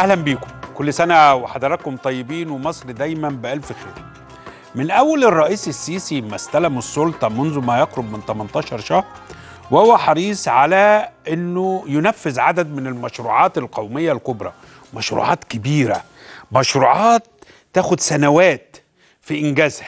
اهلا بيكم كل سنه وحضراتكم طيبين ومصر دايما بالف خير من اول الرئيس السيسي ما استلم السلطه منذ ما يقرب من 18 شهر وهو حريص على انه ينفذ عدد من المشروعات القوميه الكبرى مشروعات كبيره مشروعات تاخد سنوات في انجازها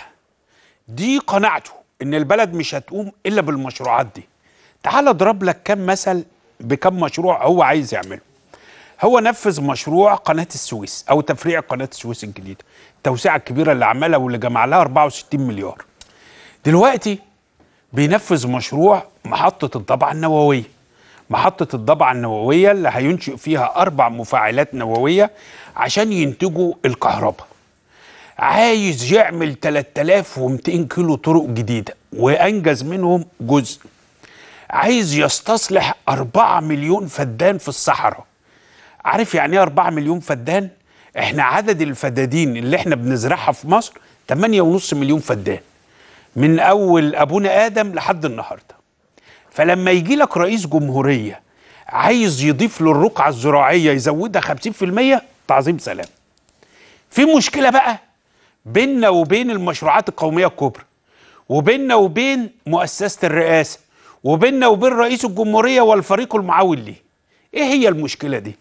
دي قناعته ان البلد مش هتقوم الا بالمشروعات دي تعال اضرب لك كم مثل بكم مشروع هو عايز يعمله هو نفذ مشروع قناة السويس أو تفريع قناة السويس الجديدة التوسعة الكبيرة اللي عملها واللي جمع لها 64 مليار دلوقتي بينفذ مشروع محطة الضبعة النووية محطة الضبعة النووية اللي هينشئ فيها أربع مفاعلات نووية عشان ينتجوا الكهرباء عايز يعمل 3200 كيلو طرق جديدة وأنجز منهم جزء عايز يستصلح 4 مليون فدان في الصحراء عارف يعني ايه 4 مليون فدان احنا عدد الفدادين اللي احنا بنزرعها في مصر 8.5 مليون فدان من اول ابونا ادم لحد النهارده فلما يجي لك رئيس جمهوريه عايز يضيف للرقعه الزراعيه يزودها 50% تعظيم سلام في مشكله بقى بيننا وبين المشروعات القوميه الكبرى وبيننا وبين مؤسسه الرئاسه وبيننا وبين رئيس الجمهوريه والفريق المعاون ليه ايه هي المشكله دي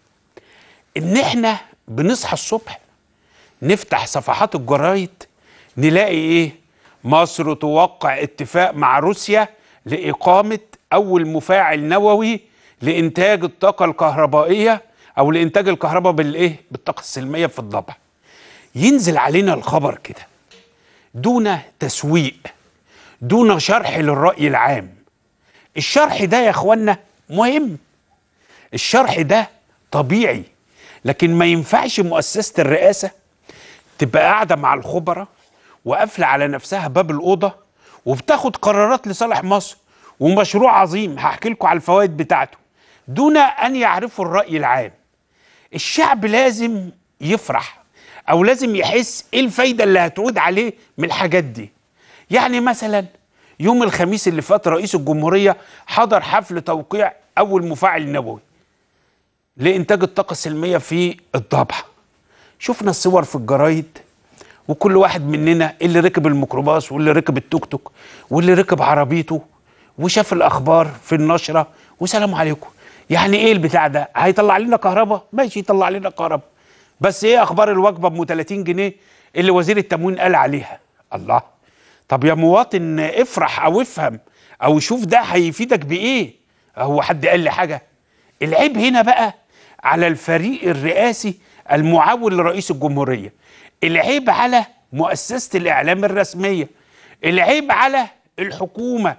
ان احنا بنصحى الصبح نفتح صفحات الجرايد نلاقي ايه مصر توقع اتفاق مع روسيا لإقامة أول مفاعل نووي لإنتاج الطاقة الكهربائية أو لإنتاج الكهرباء بالإيه؟ بالطاقة السلمية في الضبع. ينزل علينا الخبر كده دون تسويق دون شرح للرأي العام. الشرح ده يا إخوانا مهم. الشرح ده طبيعي لكن ما ينفعش مؤسسة الرئاسة تبقى قاعدة مع الخبراء وقافلة على نفسها باب الأوضة وبتاخد قرارات لصالح مصر ومشروع عظيم هحكي لكم على الفوائد بتاعته دون أن يعرفوا الرأي العام الشعب لازم يفرح أو لازم يحس إيه الفايدة اللي هتعود عليه من الحاجات دي يعني مثلا يوم الخميس اللي فات رئيس الجمهورية حضر حفل توقيع أول مفاعل نووي لإنتاج الطاقة السلمية في الضبعة شفنا الصور في الجرايد وكل واحد مننا اللي ركب الميكروباص واللي ركب التوك توك واللي ركب عربيته وشاف الاخبار في النشره وسلام عليكم يعني ايه البتاع ده هيطلع لنا كهرباء ماشي يطلع لنا كهرباء بس ايه اخبار الوجبه ب 30 جنيه اللي وزير التموين قال عليها الله طب يا مواطن افرح او افهم او شوف ده هيفيدك بايه هو حد قال لي حاجه العيب هنا بقى على الفريق الرئاسي المعاون لرئيس الجمهوريه العيب على مؤسسة الإعلام الرسمية العيب على الحكومة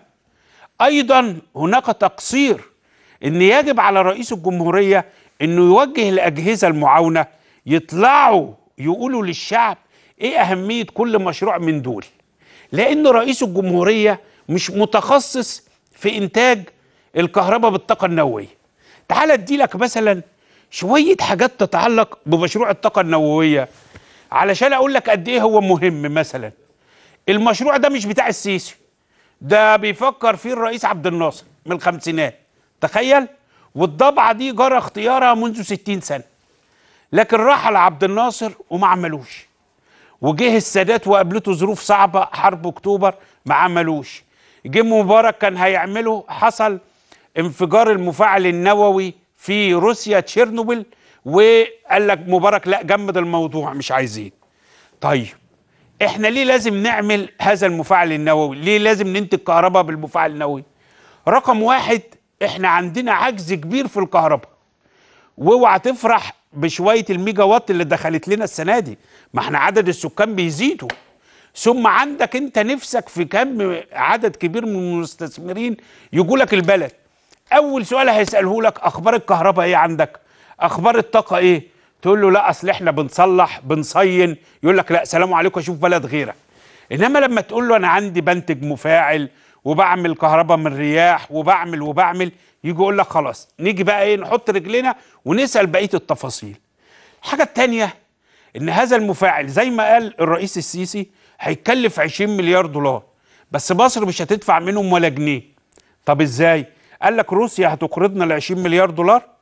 أيضا هناك تقصير أن يجب على رئيس الجمهورية أنه يوجه الأجهزة المعاونة يطلعوا يقولوا للشعب إيه أهمية كل مشروع من دول لأن رئيس الجمهورية مش متخصص في إنتاج الكهرباء بالطاقة النووية تعال أدي لك مثلا شوية حاجات تتعلق بمشروع الطاقة النووية علشان اقول لك قد ايه هو مهم مثلا المشروع ده مش بتاع السيسي ده بيفكر فيه الرئيس عبد الناصر من الخمسينات تخيل والضبعه دي جرى اختيارها منذ 60 سنه لكن رحل عبد الناصر وما عملوش وجه السادات وقابلته ظروف صعبه حرب اكتوبر ما عملوش جه مبارك كان هيعمله حصل انفجار المفاعل النووي في روسيا تشيرنوبل وقال لك مبارك لا جمد الموضوع مش عايزين طيب احنا ليه لازم نعمل هذا المفاعل النووي ليه لازم ننتج كهرباء بالمفاعل النووي رقم واحد احنا عندنا عجز كبير في الكهرباء واوعى تفرح بشويه الميجا وات اللي دخلت لنا السنه دي ما احنا عدد السكان بيزيدوا ثم عندك انت نفسك في كم عدد كبير من المستثمرين يجوا لك البلد اول سؤال هيساله لك اخبار الكهرباء ايه عندك اخبار الطاقه ايه تقول له لا اصل احنا بنصلح بنصين يقول لك لا سلام عليكم اشوف بلد غيرك انما لما تقول له انا عندي بنتج مفاعل وبعمل كهرباء من رياح وبعمل وبعمل يجي يقول لك خلاص نيجي بقى ايه نحط رجلنا ونسال بقيه التفاصيل الحاجه الثانيه ان هذا المفاعل زي ما قال الرئيس السيسي هيكلف 20 مليار دولار بس مصر مش هتدفع منهم ولا جنيه طب ازاي قال لك روسيا هتقرضنا ال 20 مليار دولار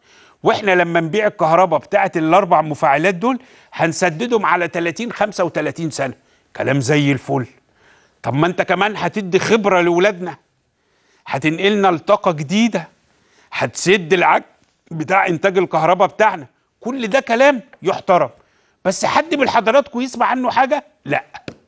واحنا لما نبيع الكهرباء بتاعه الاربع مفاعلات دول هنسددهم على 30 35 سنه كلام زي الفل طب ما انت كمان هتدي خبره لاولادنا هتنقلنا لطاقه جديده هتسد العجز بتاع انتاج الكهرباء بتاعنا كل ده كلام يحترم بس حد من حضراتكم يسمع عنه حاجه لا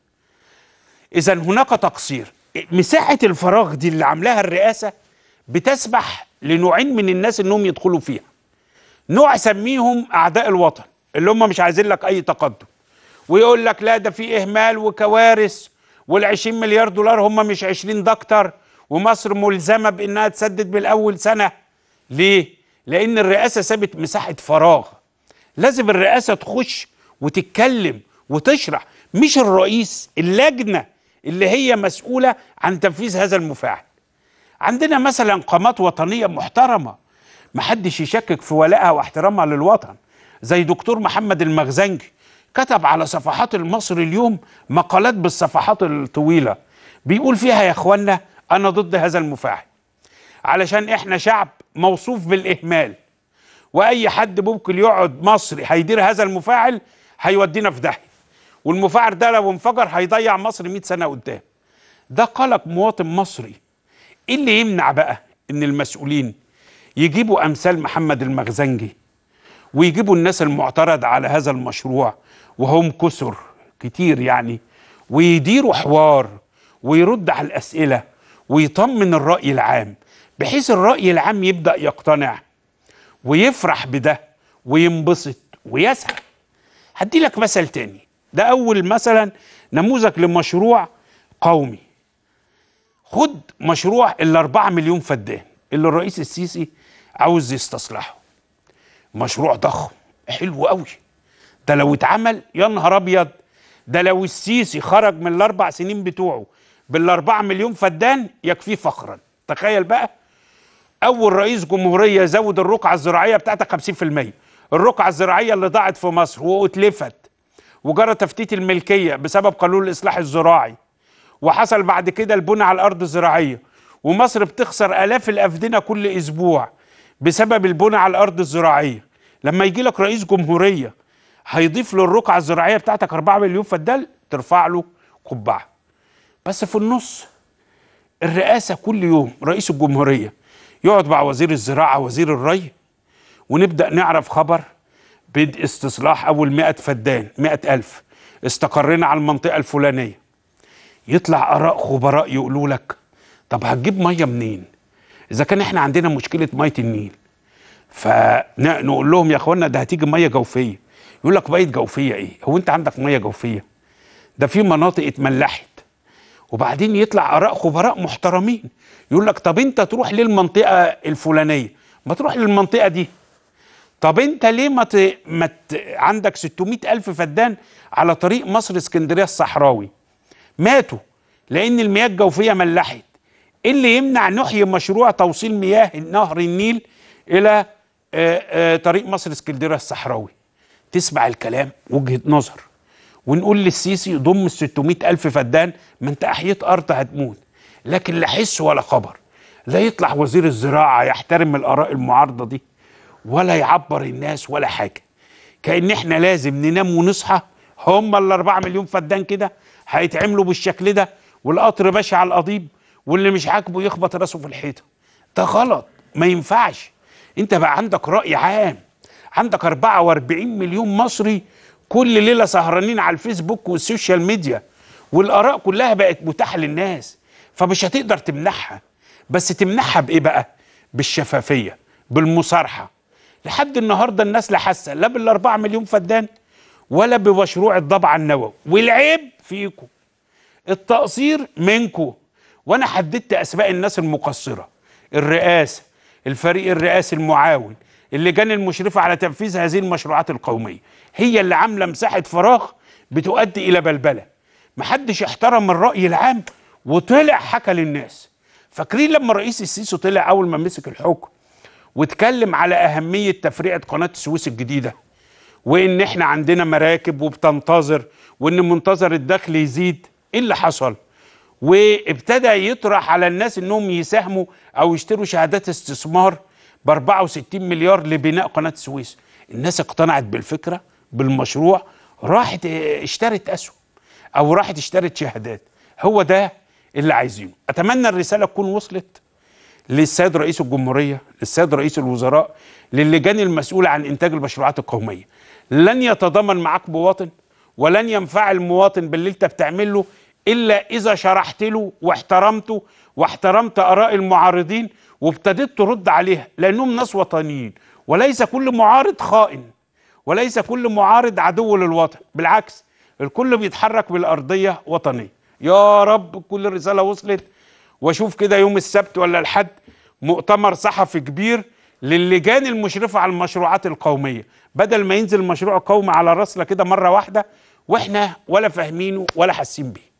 اذا هناك تقصير مساحه الفراغ دي اللي عاملاها الرئاسه بتسمح لنوعين من الناس انهم يدخلوا فيها نوع سميهم اعداء الوطن اللي هم مش عايزين لك اي تقدم ويقول لك لا ده في اهمال وكوارث وال20 مليار دولار هم مش 20 دكتور ومصر ملزمه بانها تسدد بالاول سنه ليه لان الرئاسه سابت مساحه فراغ لازم الرئاسه تخش وتتكلم وتشرح مش الرئيس اللجنه اللي هي مسؤوله عن تنفيذ هذا المفاعل عندنا مثلا قامات وطنيه محترمه محدش يشكك في ولائها واحترامها للوطن زي دكتور محمد المغزنجي كتب على صفحات المصري اليوم مقالات بالصفحات الطويله بيقول فيها يا اخوانا انا ضد هذا المفاعل علشان احنا شعب موصوف بالاهمال واي حد ممكن يقعد مصري هيدير هذا المفاعل هيودينا في داهيه والمفاعل ده لو انفجر هيضيع مصر 100 سنه قدام ده قلق مواطن مصري ايه اللي يمنع بقى ان المسؤولين يجيبوا امثال محمد المغزنجي ويجيبوا الناس المعترض على هذا المشروع وهم كسر كتير يعني ويديروا حوار ويرد على الاسئله ويطمن الراي العام بحيث الراي العام يبدا يقتنع ويفرح بده وينبسط ويسعد هدي لك مثل تاني ده اول مثلا نموذج لمشروع قومي خد مشروع الأربعة مليون فدان اللي الرئيس السيسي عاوز يستصلحه مشروع ضخم حلو قوي ده لو اتعمل يا نهار ابيض ده لو السيسي خرج من الاربع سنين بتوعه بالاربعة مليون فدان يكفيه فخرا تخيل بقى اول رئيس جمهوريه زود الرقعه الزراعيه بتاعتك 50% الرقعه الزراعيه اللي ضاعت في مصر واتلفت وجرى تفتيت الملكيه بسبب قانون الاصلاح الزراعي وحصل بعد كده البنى على الارض الزراعيه ومصر بتخسر الاف الافدنه كل اسبوع بسبب البنى على الارض الزراعيه لما يجي لك رئيس جمهوريه هيضيف له الرقعه الزراعيه بتاعتك 4 مليون فدان ترفع له قبعه بس في النص الرئاسه كل يوم رئيس الجمهوريه يقعد مع وزير الزراعه وزير الري ونبدا نعرف خبر بدء استصلاح اول 100 فدان 100 الف استقرينا على المنطقه الفلانيه يطلع اراء خبراء يقولوا لك طب هتجيب ميه منين اذا كان احنا عندنا مشكله ميه النيل فنقول لهم يا اخوانا ده هتيجي ميه جوفيه يقول لك ميه جوفيه ايه هو انت عندك ميه جوفيه ده في مناطق اتملحت وبعدين يطلع اراء خبراء محترمين يقول لك طب انت تروح للمنطقه الفلانيه ما تروح للمنطقه دي طب انت ليه ما, ت... ما ت... عندك 600 الف فدان على طريق مصر اسكندريه الصحراوي ماتوا لان المياه الجوفيه ملحت ايه اللي يمنع نحيي مشروع توصيل مياه نهر النيل الى آآ آآ طريق مصر اسكندريه الصحراوي تسمع الكلام وجهه نظر ونقول للسيسي ضم ال 600 الف فدان ما انت احييت ارض هتموت لكن لا حس ولا خبر لا يطلع وزير الزراعه يحترم الاراء المعارضه دي ولا يعبر الناس ولا حاجه كان احنا لازم ننام ونصحى هم ال 4 مليون فدان كده هيتعملوا بالشكل ده والقطر ماشي على القضيب واللي مش عاجبه يخبط راسه في الحيطه ده غلط ما ينفعش انت بقى عندك راي عام عندك 44 مليون مصري كل ليله سهرانين على الفيسبوك والسوشيال ميديا والاراء كلها بقت متاحه للناس فمش هتقدر تمنعها بس تمنعها بايه بقى بالشفافيه بالمصارحه لحد النهارده الناس لا حاسه لا بالاربعة مليون فدان ولا بمشروع الضبع النووي والعيب فيكم التقصير منكم وانا حددت اسماء الناس المقصره الرئاسه الفريق الرئاسي المعاون اللجان المشرفه على تنفيذ هذه المشروعات القوميه هي اللي عامله مساحه فراغ بتؤدي الى بلبله محدش احترم الراي العام وطلع حكى للناس فاكرين لما الرئيس السيسي طلع اول ما مسك الحكم واتكلم على اهميه تفريعه قناه السويس الجديده وان احنا عندنا مراكب وبتنتظر وان منتظر الدخل يزيد ايه اللي حصل وابتدى يطرح على الناس انهم يساهموا او يشتروا شهادات استثمار ب 64 مليار لبناء قناه السويس الناس اقتنعت بالفكره بالمشروع راحت اه، اشترت اسهم او راحت اشترت شهادات هو ده اللي عايزينه اتمنى الرساله تكون وصلت للسيد رئيس الجمهوريه للسيد رئيس الوزراء للجان المسؤوله عن انتاج المشروعات القوميه لن يتضامن معاك مواطن ولن ينفع المواطن باللي انت بتعمل له الا اذا شرحت له واحترمته واحترمت اراء المعارضين وابتديت ترد عليها لانهم ناس وطنيين وليس كل معارض خائن وليس كل معارض عدو للوطن بالعكس الكل بيتحرك بالارضيه وطنيه يا رب كل الرساله وصلت واشوف كده يوم السبت ولا الحد مؤتمر صحفي كبير للجان المشرفه على المشروعات القوميه بدل ما ينزل مشروع قومي على راسنا كده مره واحده واحنا ولا فاهمينه ولا حاسين بيه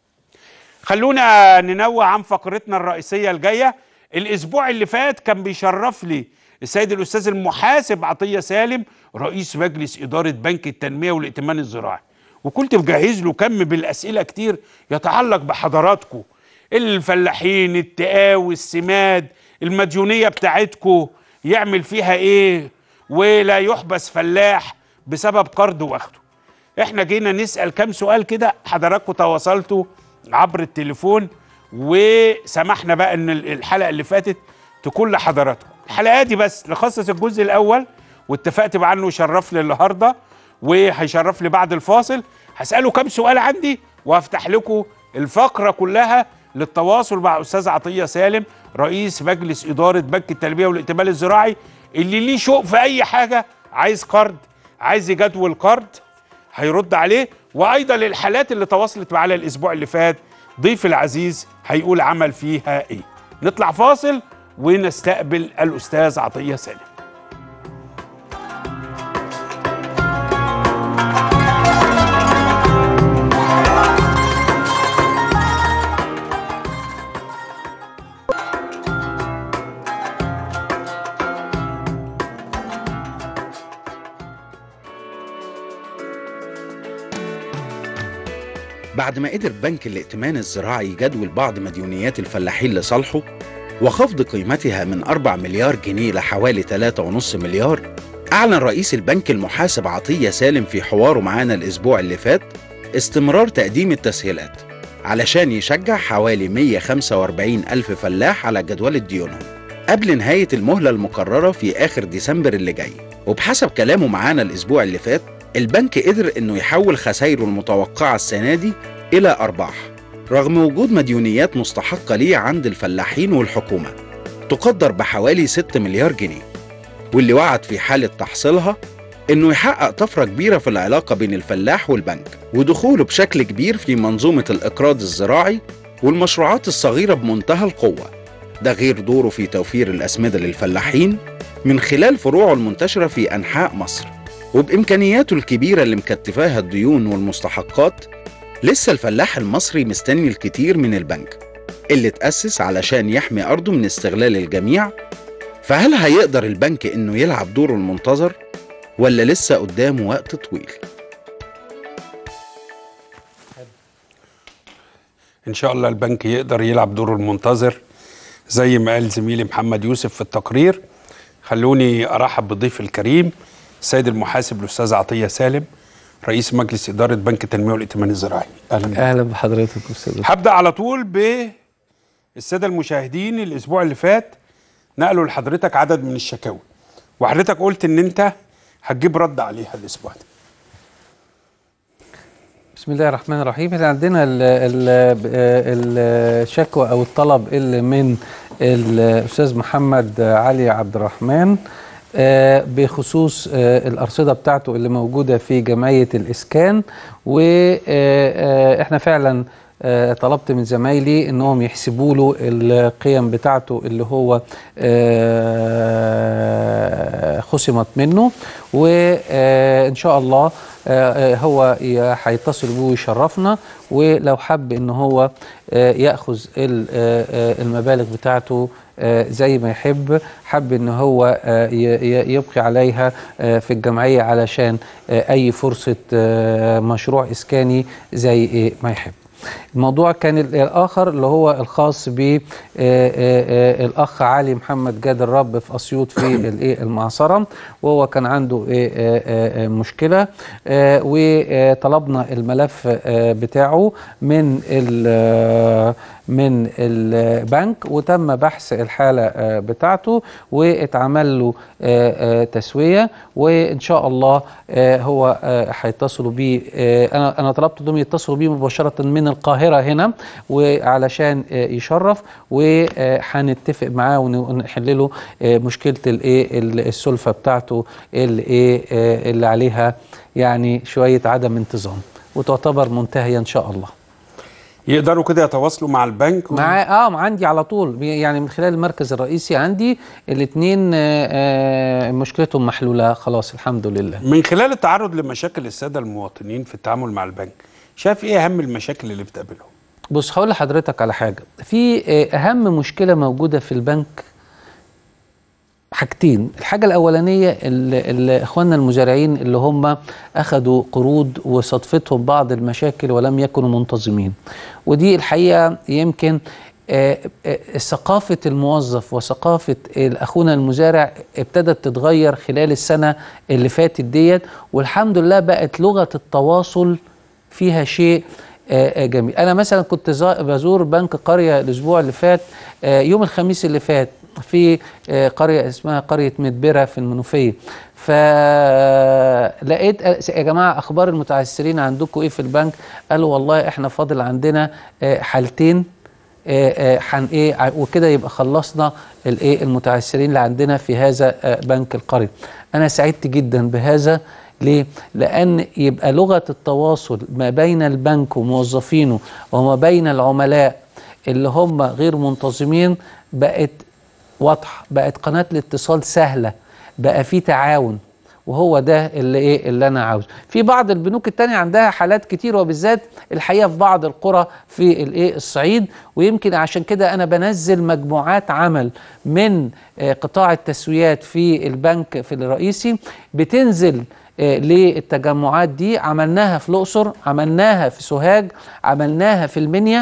خلونا ننوه عن فقرتنا الرئيسيه الجايه الاسبوع اللي فات كان بيشرف لي السيد الاستاذ المحاسب عطيه سالم رئيس مجلس اداره بنك التنميه والائتمان الزراعي وكنت مجهز له كم بالاسئله كتير يتعلق بحضراتكم الفلاحين التقاوي السماد المديونيه بتاعتكم يعمل فيها ايه ولا يحبس فلاح بسبب قرض واخده احنا جينا نسال كام سؤال كده حضراتكم تواصلتوا عبر التليفون وسمحنا بقى ان الحلقه اللي فاتت تكون لحضراتكم الحلقه دي بس نخصص الجزء الاول واتفقت مع انه يشرف لي النهارده وهيشرف لي بعد الفاصل هساله كام سؤال عندي وهفتح لكم الفقره كلها للتواصل مع استاذ عطيه سالم رئيس مجلس اداره بنك التنميه والائتمان الزراعي اللي ليه شوق في اي حاجه عايز قرض عايز يجدول قرض هيرد عليه وايضا الحالات اللي تواصلت معانا الاسبوع اللي فات ضيف العزيز هيقول عمل فيها ايه نطلع فاصل ونستقبل الاستاذ عطيه سالم بعد ما قدر بنك الائتمان الزراعي يجدول بعض مديونيات الفلاحين لصالحه وخفض قيمتها من 4 مليار جنيه لحوالي 3.5 مليار أعلن رئيس البنك المحاسب عطية سالم في حواره معانا الأسبوع اللي فات استمرار تقديم التسهيلات علشان يشجع حوالي 145 ألف فلاح على جدولة ديونهم قبل نهاية المهلة المقررة في آخر ديسمبر اللي جاي وبحسب كلامه معانا الأسبوع اللي فات البنك قدر انه يحول خسائره المتوقعة السنة دي إلى أرباح رغم وجود مديونيات مستحقة ليه عند الفلاحين والحكومة تقدر بحوالي 6 مليار جنيه واللي وعد في حالة تحصيلها انه يحقق طفرة كبيرة في العلاقة بين الفلاح والبنك ودخوله بشكل كبير في منظومة الإقراض الزراعي والمشروعات الصغيرة بمنتهى القوة ده غير دوره في توفير الأسمدة للفلاحين من خلال فروعه المنتشرة في أنحاء مصر وبإمكانياته الكبيرة اللي مكتفاها الديون والمستحقات لسه الفلاح المصري مستني الكتير من البنك اللي تأسس علشان يحمي أرضه من استغلال الجميع فهل هيقدر البنك إنه يلعب دوره المنتظر ولا لسه قدامه وقت طويل؟ ان شاء الله البنك يقدر يلعب دوره المنتظر زي ما قال زميلي محمد يوسف في التقرير خلوني ارحب بضيف الكريم السيد المحاسب الاستاذ عطيه سالم رئيس مجلس اداره بنك التنميه والائتمان الزراعي اهلا بك. اهلا بحضرتك استاذ هبدا على طول بالساده المشاهدين الاسبوع اللي فات نقلوا لحضرتك عدد من الشكاوي وحضرتك قلت ان انت هتجيب رد عليها الاسبوع ده بسم الله الرحمن الرحيم احنا عندنا ال ال الشكوى او الطلب اللي من الاستاذ محمد علي عبد الرحمن آه، بخصوص آه، الأرصدة بتاعته اللي موجودة في جمعية الإسكان وإحنا فعلا آه، طلبت من زمايلي انهم يحسبوا له القيم بتاعته اللي هو آه، خصمت منه وان شاء الله آه، هو ي- هيتصل بيه ويشرفنا ولو حب ان هو آه، ياخذ ال- آه، آه، المبالغ بتاعته آه، زي ما يحب حب ان هو آه، ي- ي- يبقي عليها آه، في الجمعيه علشان آه، اي فرصه آه، مشروع اسكاني زي إيه ما يحب الموضوع كان ال- الاخر اللي هو الخاص ب الاخ علي محمد جاد الرب في اسيوط في الايه المعصره وهو كان عنده إيه، آه، آه، آه، مشكله آه، وطلبنا الملف آه، بتاعه من ال- آه، من البنك وتم بحث الحاله آه، بتاعته واتعمل له آه، آه، تسويه وان شاء الله آه، هو آه، هيتصلوا بيه آه، انا انا طلبت انهم يتصلوا بيه مباشره من القاهره هنا وعلشان آه، يشرف وهنتفق معاه ون- ونحل له آه، مشكله الايه ال- السلفه بتاعته اللي ايه آه، اللي عليها يعني شويه عدم انتظام وتعتبر منتهيه ان شاء الله يقدروا كده يتواصلوا مع البنك و- مع اه عندي على طول يعني من خلال المركز الرئيسي عندي الاثنين مشكلتهم محلوله خلاص الحمد لله من خلال التعرض لمشاكل الساده المواطنين في التعامل مع البنك شايف ايه اهم المشاكل اللي بتقابلهم بص هقول لحضرتك على حاجه في آه، اهم مشكله موجوده في البنك حاجتين الحاجة الأولانية ال- ال- إخواننا المزارعين اللي هم أخذوا قروض وصدفتهم بعض المشاكل ولم يكونوا منتظمين ودي الحقيقة يمكن آه، آه، ثقافة الموظف وثقافة أخونا المزارع ابتدت تتغير خلال السنة اللي فاتت ديت والحمد لله بقت لغة التواصل فيها شيء آه، آه، جميل انا مثلا كنت زا- بزور بنك قريه الاسبوع اللي فات آه، يوم الخميس اللي فات في آه، قريه اسمها قريه مدبره في المنوفيه فلقيت آه، يا جماعه اخبار المتعثرين عندكم ايه في البنك قالوا والله احنا فاضل عندنا آه، حالتين آه، آه، حن ايه ع- وكده يبقى خلصنا الايه المتعثرين اللي عندنا في هذا آه، بنك القريه انا سعدت جدا بهذا ليه؟ لأن يبقى لغة التواصل ما بين البنك وموظفينه وما بين العملاء اللي هم غير منتظمين بقت واضحة بقت قناة الاتصال سهلة بقى في تعاون وهو ده اللي ايه اللي انا عاوزه في بعض البنوك التانية عندها حالات كتير وبالذات الحقيقه في بعض القرى في الايه الصعيد ويمكن عشان كده انا بنزل مجموعات عمل من آه، قطاع التسويات في البنك في الرئيسي بتنزل آه، للتجمعات دي عملناها في الأقصر عملناها في سوهاج عملناها في المنيا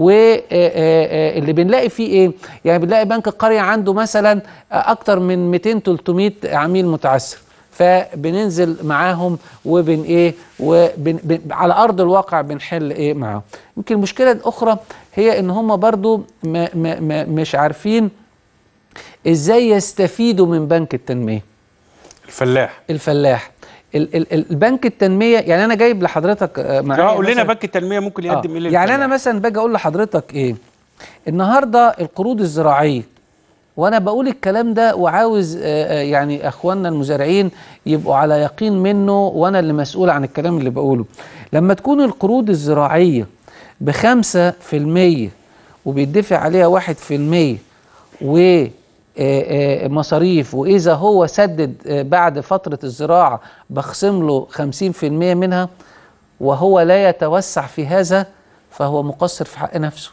واللي بنلاقي فيه ايه يعني بنلاقي بنك القرية عنده مثلا آه، اكتر من 200 300 عميل متعثر فبننزل معاهم وبن ايه وبن بن على ارض الواقع بنحل ايه معاهم يمكن المشكله الاخرى هي ان هم برضو ما ما ما مش عارفين ازاي يستفيدوا من بنك التنميه الفلاح الفلاح ال ال ال- البنك التنميه يعني انا جايب لحضرتك آه، معايا اه قول لنا مثلاً- بنك التنميه ممكن آه، يقدم ايه يعني انا للفلاح؟ مثلا باجي اقول لحضرتك ايه النهارده القروض الزراعيه وانا بقول الكلام ده وعاوز آه، آه، يعني اخواننا المزارعين يبقوا على يقين منه وانا اللي مسؤول عن الكلام اللي بقوله لما تكون القروض الزراعيه بخمسة في المية وبيدفع عليها واحد في المية و آه، آه، مصاريف وإذا هو سدد آه، بعد فترة الزراعة بخصم له 50% منها وهو لا يتوسع في هذا فهو مقصر في حق نفسه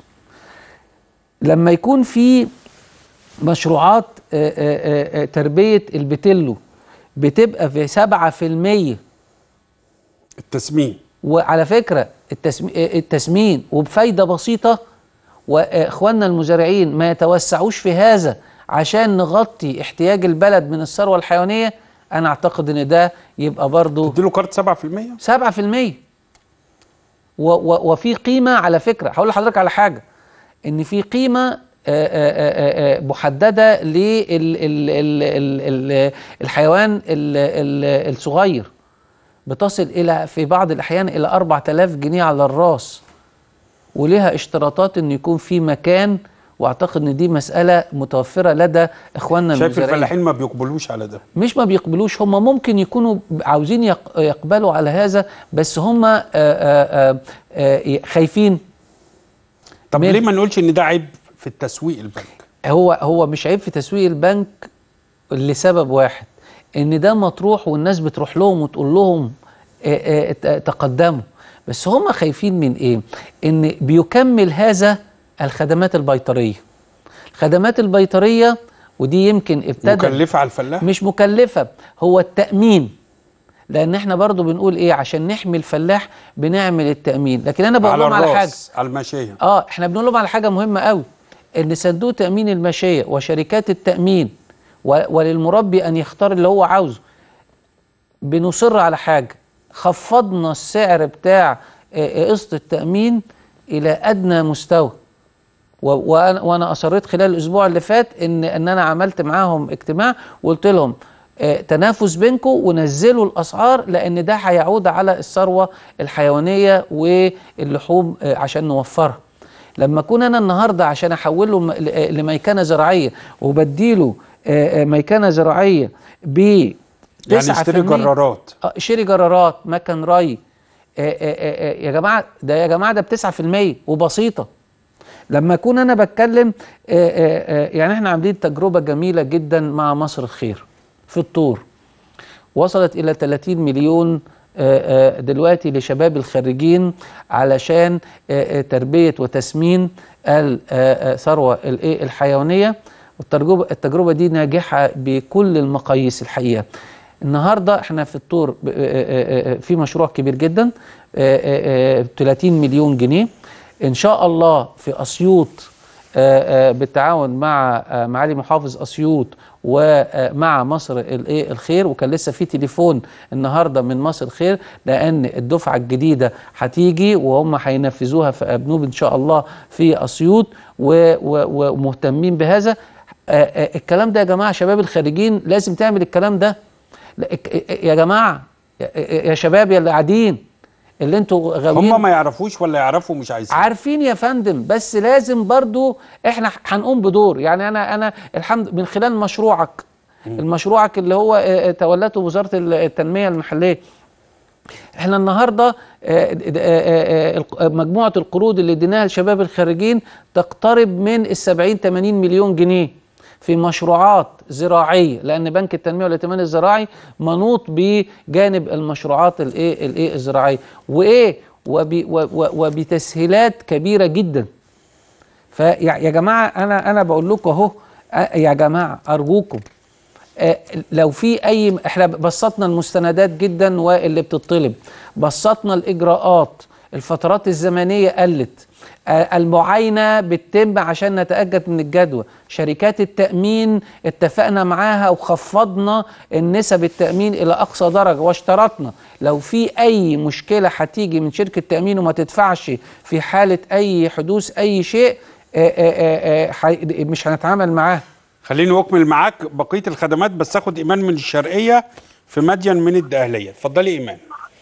لما يكون في مشروعات آه، آه، آه، تربية البتلو بتبقى في 7% التسمين وعلى فكرة التسمي- التسمين وبفايدة بسيطة وإخواننا المزارعين ما يتوسعوش في هذا عشان نغطي احتياج البلد من الثروة الحيوانية أنا أعتقد إن ده يبقى برضو تديله كارت 7% 7% و و وفي قيمة على فكرة هقول لحضرتك على حاجة إن في قيمة آه، آه، آه، آه، محددة للحيوان الصغير بتصل إلى في بعض الأحيان إلى 4000 جنيه على الراس ولها اشتراطات إن يكون في مكان واعتقد ان دي مساله متوفره لدى اخواننا شايف المزارعين الفلاحين ما بيقبلوش على ده مش ما بيقبلوش هم ممكن يكونوا عاوزين يق- يقبلوا على هذا بس هم آه، آه، آه، آه، خايفين طب من- ليه ما نقولش ان ده عيب في التسويق البنك هو هو مش عيب في تسويق البنك لسبب واحد ان ده مطروح والناس بتروح لهم وتقول لهم آه، آه، ت- تقدموا بس هم خايفين من ايه ان بيكمل هذا الخدمات البيطريه الخدمات البيطريه ودي يمكن ابتدى مكلفه على الفلاح مش مكلفة هو التأمين لان احنا برضو بنقول ايه عشان نحمي الفلاح بنعمل التامين لكن انا بقول على لهم على حاجه الراس على الماشيه اه احنا بنقول لهم على حاجه مهمه قوي ان صندوق تامين الماشيه وشركات التامين و- وللمربي ان يختار اللي هو عاوزه بنصر على حاجه خفضنا السعر بتاع آه، آه، قسط التامين الى ادنى مستوى و- وانا وانا اصريت خلال الاسبوع اللي فات ان ان انا عملت معاهم اجتماع وقلت لهم آه، تنافس بينكم ونزلوا الاسعار لان ده هيعود على الثروه الحيوانيه واللحوم آه، عشان نوفرها لما اكون انا النهارده عشان احوله م- ل- آه، لميكنه زراعيه وبديله آه، آه، ميكنه زراعيه ب يعني 9% اشتري جرارات اه شيري جرارات مكن ري آه، آه، آه، آه، يا جماعه ده يا جماعه ده ب 9% وبسيطه لما اكون انا بتكلم آه، آه، آه، يعني احنا عاملين تجربه جميله جدا مع مصر الخير في الطور وصلت الى 30 مليون آه، آه، دلوقتي لشباب الخريجين علشان آه، آه، تربيه وتسمين الثروه الايه الحيوانيه والتجربه التجربه دي ناجحه بكل المقاييس الحقيقه النهارده احنا في الطور ب- آه، آه، آه، في مشروع كبير جدا آه، آه، آه، 30 مليون جنيه ان شاء الله في اسيوط آه، آه، بالتعاون مع آه، معالي محافظ اسيوط ومع مصر الايه الخير وكان لسه في تليفون النهارده من مصر الخير لان الدفعه الجديده هتيجي وهم هينفذوها في ابنوب ان شاء الله في اسيوط و- و- ومهتمين بهذا آه، آه، الكلام ده يا جماعه شباب الخارجين لازم تعمل الكلام ده لا، إك- يا جماعه يا- يا شباب يا اللي قاعدين اللي انتوا غاويين هم ما يعرفوش ولا يعرفوا مش عايزين عارفين يا فندم بس لازم برضو احنا هنقوم بدور يعني انا انا الحمد من خلال مشروعك المشروعك اللي هو آه، آه، تولته وزاره التنميه المحليه احنا النهارده آه، آه، آه، آه، مجموعه القروض اللي اديناها لشباب الخريجين تقترب من ال 70 80 مليون جنيه في مشروعات زراعيه لان بنك التنميه والائتمان الزراعي منوط بجانب المشروعات الايه الايه الزراعيه وايه وب- و- و- وبتسهيلات كبيره جدا فيا يا جماعه انا انا بقول لكم اهو آه، يا جماعه ارجوكم آه، لو في اي احنا بسطنا المستندات جدا واللي بتطلب بسطنا الاجراءات الفترات الزمنيه قلت آه، المعاينه بتتم عشان نتاكد من الجدوى شركات التامين اتفقنا معاها وخفضنا النسب التامين الى اقصى درجه واشترطنا لو في اي مشكله هتيجي من شركه تامين وما تدفعش في حاله اي حدوث اي شيء آه، آه، آه، آه، حي- مش هنتعامل معاها خليني اكمل معاك بقيه الخدمات بس اخد ايمان من الشرقيه في مدين من الدقهليه اتفضلي ايمان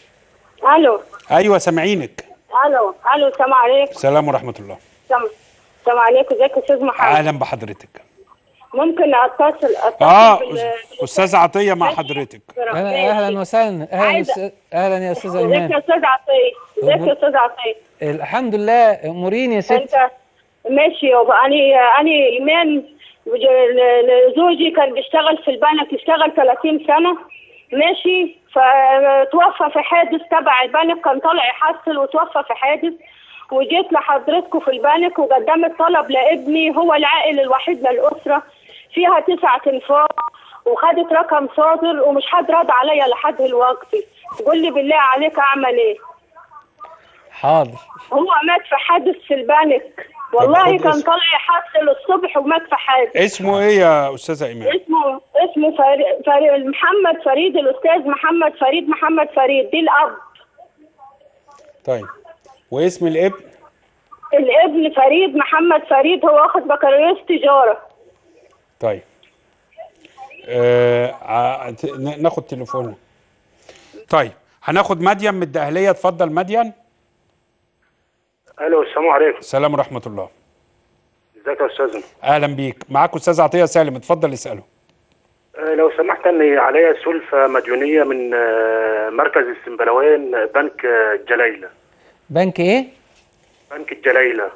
الو ايوه سامعينك الو الو السلام عليكم سلام ورحمه الله السلام السلام عليكم ازيك يا استاذ محمد اهلا بحضرتك ممكن اتصل اتصل اه بال- استاذ عطيه مع حضرتك اهلا اهلا وسهلا اهلا عايزة- أستاذ- اهلا يا استاذ ازيك يا ايمان استاذ عطيه ازيك يا استاذ عطيه الحمد لله امورين يا ستي انت ماشي يابا انا انا ايمان وج- ل- ل- زوجي كان بيشتغل في البنك اشتغل 30 سنه ماشي فتوفى في حادث تبع البنك كان طالع يحصل وتوفى في حادث وجيت لحضرتكم في البنك وقدمت طلب لابني هو العائل الوحيد للاسره فيها تسعة انفاق وخدت رقم صادر ومش حد رد عليا لحد دلوقتي قول لي بالله عليك اعمل ايه حاضر هو مات في حادث في البنك والله خد كان اسم. طالع يحصل الصبح ومات في حادث اسمه ايه يا استاذه ايمان اسمه اسمه فري... فري... محمد فريد الاستاذ محمد فريد محمد فريد دي الاب طيب واسم الابن الابن فريد محمد فريد هو واخد بكالوريوس تجاره طيب آه ع- ت- ن- ناخد تليفونه طيب هناخد مدين من الدقهليه اتفضل مدين الو السلام عليكم سلام ورحمه الله ازيك يا استاذنا اهلا بيك معاك استاذ عطيه سالم اتفضل اساله آه، لو سمحت اني عليا سلفه مديونيه من آه، مركز السنبلاوين آه، بنك آه، الجلايله بنك ايه بنك الجلايله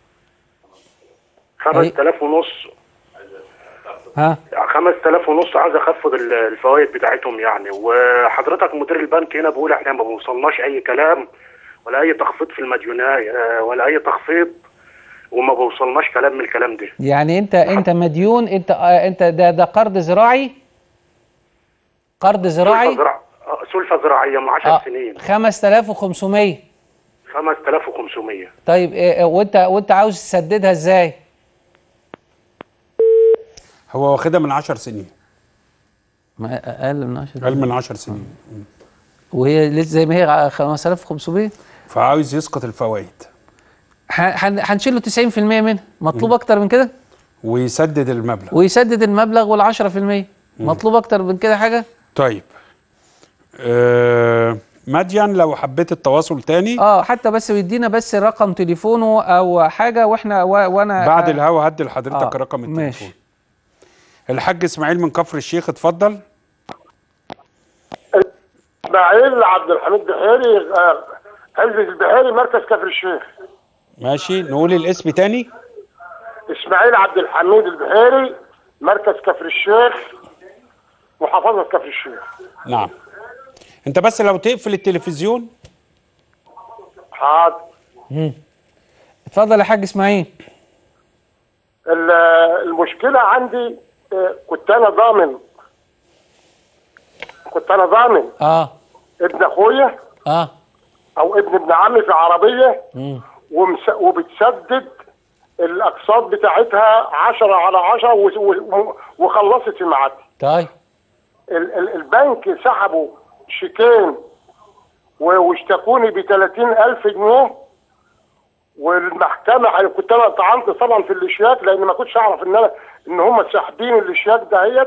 5000 ونص ها 5000 ونص عايز اخفض ال- الفوائد بتاعتهم يعني وحضرتك مدير البنك هنا بيقول احنا ما بوصلناش اي كلام ولا اي تخفيض في المديونات آه، ولا اي تخفيض وما بوصلناش كلام من الكلام ده يعني انت انت مديون انت آه انت ده ده قرض زراعي قرض زراعي سلفة زراع- آه، سلفة زراعية من 10 اه سنين 5500 5500 طيب إيه إيه، وانت وانت عاوز تسددها ازاي هو واخدها من 10 سنين ما اقل من 10 اقل من 10 سنين وهي لسه زي ما هي 5500 فعاوز يسقط الفوائد ح- هن- هنشيل له 90% منها مطلوب اكتر من كده ويسدد المبلغ ويسدد المبلغ وال 10% مطلوب اكتر من كده حاجه طيب آه مديان لو حبيت التواصل تاني اه حتى بس يدينا بس رقم تليفونه او حاجه واحنا و... وانا بعد آه الهوا هدي لحضرتك آه، رقم التليفون ماشي. الحاج اسماعيل من كفر الشيخ اتفضل اسماعيل عبد الحميد بحيري آه، عزة البحيري مركز كفر الشيخ ماشي نقول الاسم تاني اسماعيل عبد الحميد البحيري مركز كفر الشيخ محافظة كفر الشيخ نعم انت بس لو تقفل التلفزيون حاضر اتفضل يا حاج اسماعيل ال- المشكلة عندي آه، كنت أنا ضامن كنت أنا ضامن اه ابن أخويا اه أو ابن ابن عمي في عربية مم. ومس... وبتسدد الأقساط بتاعتها 10 على 10 و... و... وخلصت في ميعادها طيب ال- ال- البنك سحبوا شيكين و- واشتكوني ب 30000 جنيه والمحكمه يعني كنت انا طعنت طبعا في الاشياك لان ما كنتش اعرف ان انا ان هم ساحبين الاشياك دهيت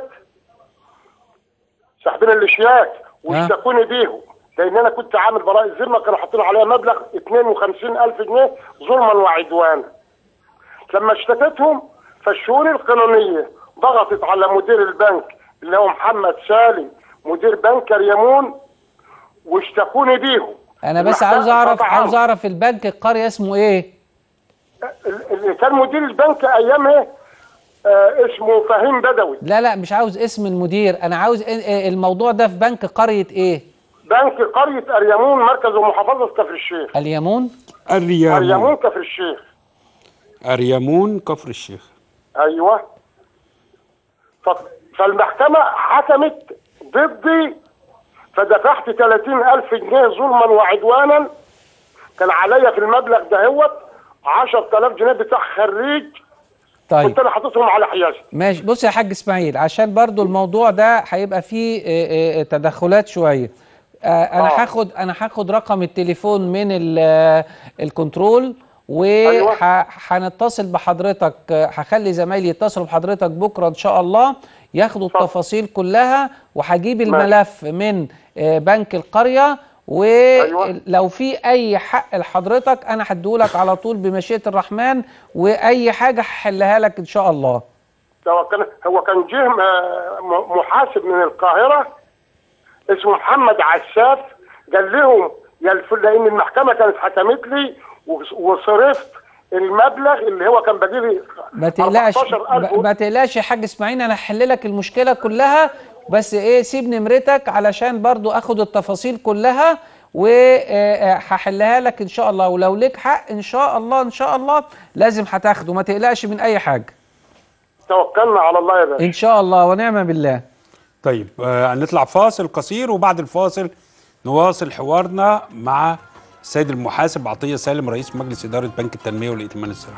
ساحبين الاشياك واشتكوني بيهم لان انا كنت عامل براءه ذمه كانوا حاطين عليها مبلغ 52000 جنيه ظلما وعدوانا لما اشتكيتهم فالشؤون القانونيه ضغطت على مدير البنك اللي هو محمد سالم مدير بنك ريمون واشتكوني بيهم انا بس المحكمة عاوز اعرف طبعاً عاوز اعرف البنك القريه اسمه ايه ال- اللي كان مدير البنك ايامها آه اسمه فهيم بدوي لا لا مش عاوز اسم المدير انا عاوز إيه- إيه الموضوع ده في بنك قريه ايه بنك قريه اريمون مركز ومحافظه كفر الشيخ اليمون الريامون اريمون كفر الشيخ اريامون كفر الشيخ ايوه ف- فالمحكمه حكمت ضدي فدفعت 30000 جنيه ظلما وعدوانا كان عليا في المبلغ دهوت 10000 جنيه بتاع خريج طيب كنت انا حاططهم على حيازتي ماشي بص يا حاج اسماعيل عشان برضو الموضوع ده هيبقى فيه آه، آه، تدخلات شويه آه، انا آه. هاخد انا هاخد رقم التليفون من ال- آه، الكنترول أيوة. وهنتصل بحضرتك آه، هخلي زمايلي يتصلوا بحضرتك بكره ان شاء الله ياخدوا اتفضل. التفاصيل كلها وهجيب ماشي. الملف من آه، بنك القريه أيوة. ولو في اي حق لحضرتك انا هديهولك على طول بمشيئه الرحمن واي حاجه هحلها لك ان شاء الله هو كان هو كان جه آه، م- محاسب من القاهره اسمه محمد عساف قال لهم يا الفل لان المحكمه كانت حكمت لي وص- وصرفت المبلغ اللي هو كان باقي لي ما تقلقش 14000 ب- ما تقلقش يا حاج اسماعيل انا هحل لك المشكله كلها بس ايه سيب نمرتك علشان برضو اخد التفاصيل كلها وهحلها لك ان شاء الله ولو ليك حق ان شاء الله ان شاء الله لازم هتاخده ما تقلقش من اي حاجه توكلنا على الله يا باشا ان شاء الله ونعم بالله طيب آه هنطلع فاصل قصير وبعد الفاصل نواصل حوارنا مع السيد المحاسب عطيه سالم رئيس مجلس اداره بنك التنميه والائتمان الزراعي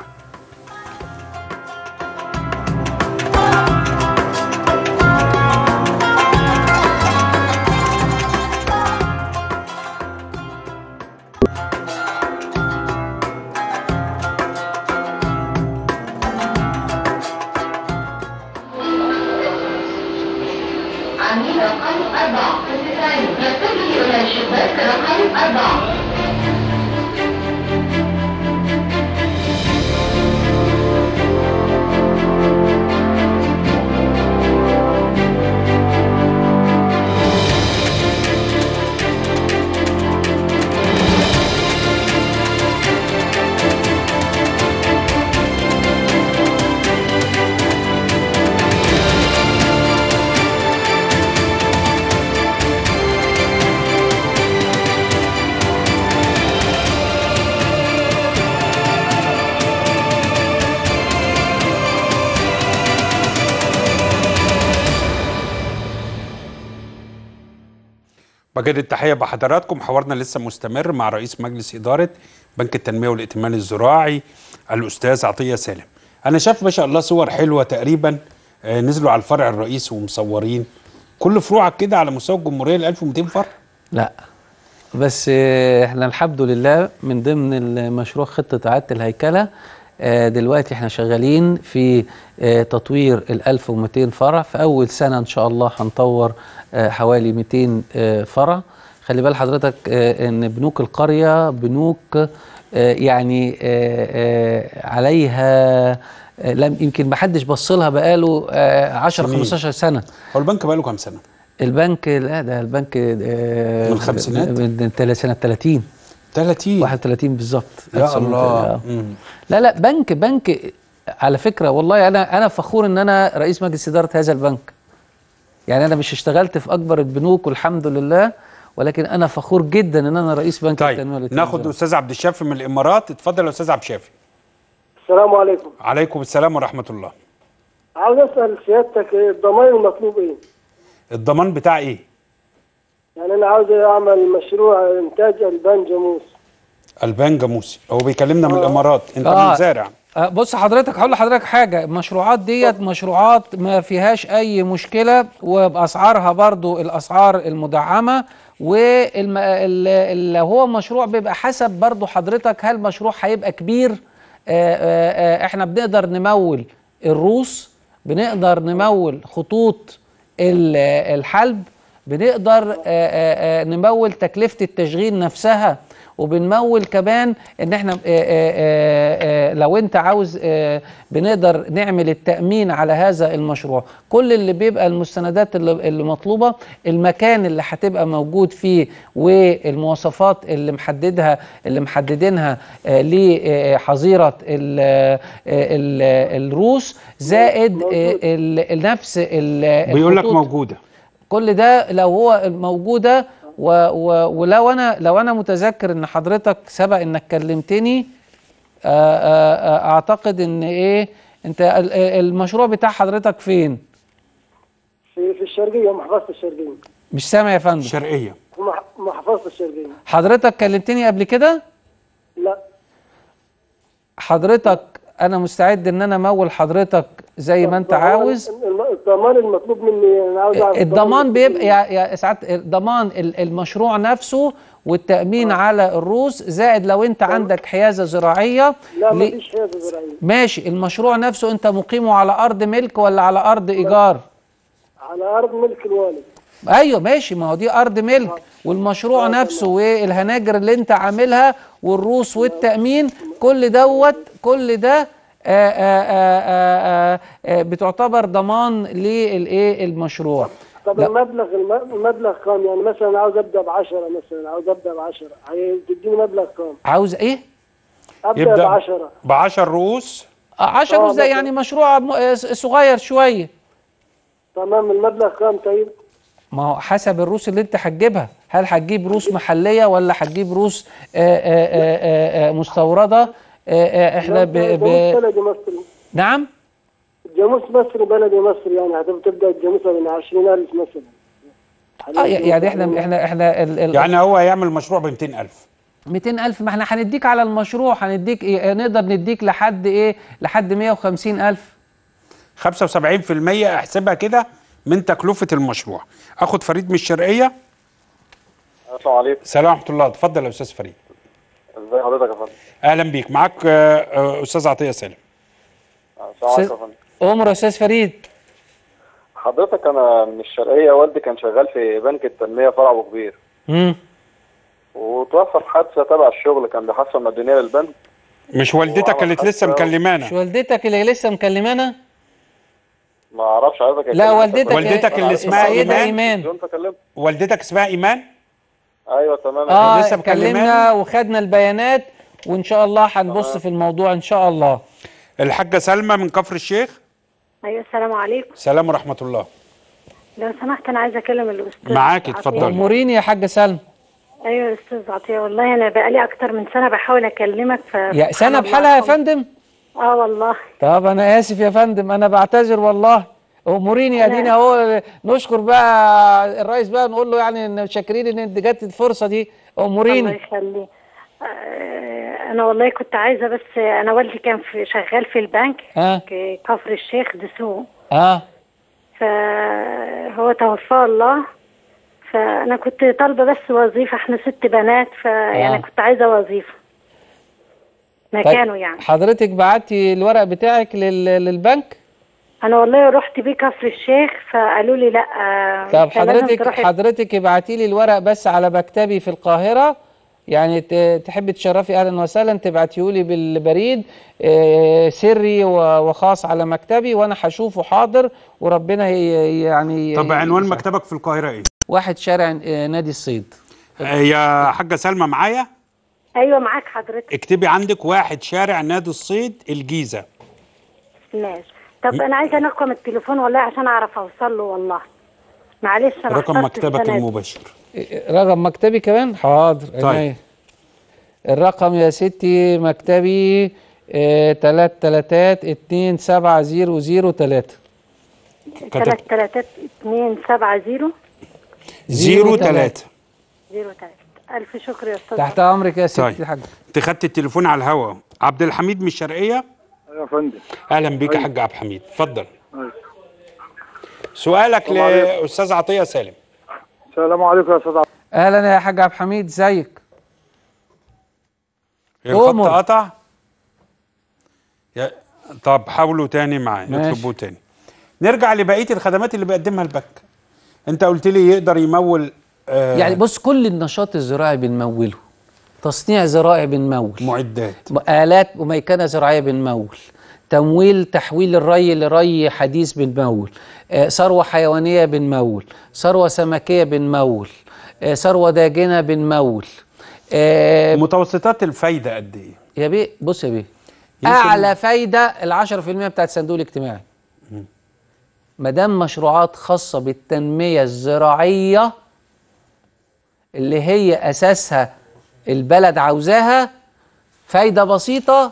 عميل رقم أربعة يتجه إلى الشباك رقم أربعة بجد التحية بحضراتكم حوارنا لسه مستمر مع رئيس مجلس إدارة بنك التنمية والائتمان الزراعي الأستاذ عطية سالم أنا شايف ما شاء الله صور حلوة تقريبا آه، نزلوا على الفرع الرئيسي ومصورين كل فروعك كده على مستوى الجمهورية ال 1200 فرع لا بس آه، احنا الحمد لله من ضمن المشروع خطة إعادة الهيكلة آه، دلوقتي احنا شغالين في آه، تطوير ال 1200 فرع في أول سنة إن شاء الله هنطور آه، حوالي 200 آه، فرع خلي بال حضرتك آه، إن بنوك القرية بنوك آه، يعني آه، آه، عليها آه، لم يمكن ما حدش بص لها بقاله آه، 10 سنين. 15 سنة هو البنك بقاله كام سنة؟ البنك لا ده البنك آه، من الخمسينات؟ من تل- سنة 30 30 31 بالظبط يا 1900 الله آه. مم. لا لا بنك بنك على فكرة والله أنا أنا فخور إن أنا رئيس مجلس إدارة هذا البنك يعني أنا مش اشتغلت في أكبر البنوك والحمد لله ولكن أنا فخور جدا إن أنا رئيس بنك طيب التنمية والائتمان ناخد الزراعي. أستاذ عبد الشافي من الإمارات اتفضل يا أستاذ عبد الشافي السلام عليكم عليكم السلام ورحمة الله عاوز اسال سيادتك إيه الضمان المطلوب ايه؟ الضمان بتاع إيه؟ يعني انا عاوز اعمل مشروع انتاج البان جاموس البان جاموسي هو بيكلمنا من آه. الإمارات أنت آه. مزارع آه، بص حضرتك هقول لحضرتك حاجة المشروعات ديت مشروعات ما فيهاش أي مشكلة وبأسعارها برضو الأسعار المدعمة واللي هو مشروع بيبقى حسب برضو حضرتك هل مشروع هيبقى كبير آه، آه، آه، احنا بنقدر نمول الروس بنقدر نمول خطوط ال- الحلب بنقدر آه، آه، آه، نمول تكلفة التشغيل نفسها وبنمول كمان ان احنا آه، آه، آه، آه، لو انت عاوز آه، بنقدر نعمل التأمين على هذا المشروع كل اللي بيبقى المستندات اللي اللي مطلوبة المكان اللي هتبقى موجود فيه والمواصفات اللي محددها اللي محددينها آه، لحظيرة ال- آه، ال- الروس زائد آه، ال- نفس ال- بيقول لك الخطوط. موجودة كل ده لو هو موجوده و و ولو انا لو انا متذكر ان حضرتك سبق انك كلمتني آه، آه، آه، اعتقد ان ايه انت ال- المشروع بتاع حضرتك فين في في الشرقيه محافظه الشرقيه مش سامع يا فندم شرقية في مح- محافظه الشرقيه حضرتك كلمتني قبل كده لا حضرتك انا مستعد ان انا امول حضرتك زي ما انت الضمان- عاوز الم- الضمان المطلوب مني انا عاوز اعرف الضمان المطلوب بيبقى مني. يا يا ساعات ضمان ال- المشروع نفسه والتأمين على الروس زائد لو انت عندك حيازة زراعية لا ل- ما فيش حيازه زراعيه ماشي المشروع نفسه انت مقيمه على ارض ملك ولا على ارض ايجار على ارض ملك الوالد ايوه ماشي ما هو دي ارض ملك والمشروع نفسه والهناجر اللي انت عاملها والروس والتامين كل دوت كل ده آآ آآ آآ آآ بتعتبر ضمان للايه المشروع طب لا. المبلغ الم- المبلغ كام يعني مثلا عاوز ابدا ب 10 مثلا عاوز ابدا ب 10 تديني مبلغ كام؟ عاوز ايه ابدا ب يبدأ 10 ب 10 رؤوس 10 آه، روز ده مثلا. يعني مشروع م- آه، صغير شويه تمام المبلغ كام طيب؟ ما هو حسب الروس اللي انت هتجيبها هل هتجيب روس محليه ولا هتجيب روس آآ آآ آآ مستورده آآ آآ احنا ب... جاموس ب... بلدي مصري نعم جاموس مصري بلدي مصري يعني هتبدا الجاموسه من 20000 مثلا اه يعني احنا احنا احنا ال... ال... يعني هو هيعمل مشروع ب 200000 200000 ما احنا هنديك على المشروع هنديك ايه نقدر نديك لحد ايه لحد 150000 75% احسبها كده من تكلفة المشروع اخد فريد من الشرقية السلام عليكم سلام ورحمة الله اتفضل يا استاذ فريد ازي حضرتك يا فندم اهلا بيك معاك آه، آه، استاذ عطية سالم السلام عليكم يا فندم عمر يا استاذ فريد حضرتك انا من الشرقيه والدي كان شغال في بنك التنميه فرع ابو كبير امم وتوفى في حادثه تبع الشغل كان بيحصل مديونيه للبنك مش والدتك وعمل كانت لسه حادثة. مكلمانا مش والدتك اللي لسه مكلمانا ما اعرفش حضرتك لا، والدتك- والدتك اللي اسمها السيدة إيمان؟ إيمان. فكلمت والدتك اسمها ايمان ايوه تمام اه لسه مكلمانا؟ اتكلمنا وخدنا البيانات وان شاء الله هنبص في الموضوع ان شاء الله الحاجة سلمى من كفر الشيخ ايوه السلام عليكم سلام ورحمة الله لو سمحت انا عايزه اكلم الاستاذ معاكي، عطية. اتفضلي. اموريني يا حاجه سلمى ايوه يا استاذ عطيه والله انا بقالي اكتر من سنه بحاول اكلمك ف يا سنه سبحان الله بحالها يا الحمد. فندم اه والله طب انا اسف يا فندم انا بعتذر والله اموريني ادينا اهو نشكر بقى الرئيس بقى نقول له يعني ان شاكرين ان انت جت الفرصه دي الله اموريني يخليه آه، انا والله كنت عايزه بس انا والدي كان في شغال في البنك اه في كفر الشيخ دسوق اه فهو توفاه الله فانا كنت طالبه بس وظيفه احنا ست بنات فيعني آه. كنت عايزه وظيفه مكانه يعني حضرتك بعتي الورق بتاعك لل... للبنك انا والله رحت بيه كفر الشيخ فقالوا لي لا آه، طب أنت لازم حضرتك تروحي- حضرتك ابعتي لي الورق بس على مكتبي في القاهرة يعني ت- تحبي تشرفي اهلا وسهلا تبعتيه لي بالبريد آه، سري و- وخاص على مكتبي وانا هشوفه حاضر وربنا ي- يعني طب عنوان يسعدك. مكتبك في القاهره ايه واحد شارع آه، نادي الصيد آه، يا حاجه سلمى معايا ايوه معاك حضرتك اكتبي عندك واحد شارع نادي الصيد الجيزه ماشي طب انا عايزه رقم التليفون والله عشان اعرف اوصل له والله معلش انا رقم اخترت مكتبك السنة دي. المباشر رقم مكتبي كمان حاضر طيب. عينيا. الرقم يا ستي مكتبي آه، تلات تلاتات اتنين سبعة زيرو زيرو تلاتة تلات تلاتات اتنين سبعة زيرو زيرو تلاتة زيرو تلاتة ألف شكر يا أستاذ تحت امرك يا ستي طيب. حاج انت خدت التليفون على الهوا عبد الحميد من الشرقيه ايوه يا فندم اهلا بيك يا أيوة. حاج عبد الحميد اتفضل أيوة. سؤالك السلام عليكم. لاستاذ عطيه سالم السلام عليكم يا استاذ عبد اهلا يا حاج عبد الحميد ازيك الخط أمر. قطع يا طب حاولوا تاني معاه ماشي. اطلبوه تاني نرجع لبقيه الخدمات اللي بيقدمها البنك انت قلت لي يقدر يمول آه يعني بص كل النشاط الزراعي بنموله تصنيع زراعي بنمول معدات آلات وميكنة زراعية بنمول تمويل تحويل الري لري حديث بنمول آه، ثروة حيوانية بنمول ثروة سمكية بنمول آه، ثروة داجنة بنمول آه، متوسطات الفايده قد ايه يا بيه بص يا بيه يمكن- أعلى فايدة العشرة في المية بتاعت الصندوق الاجتماعي ما دام مشروعات خاصة بالتنمية الزراعية اللي هي أساسها البلد عاوزاها فايدة بسيطة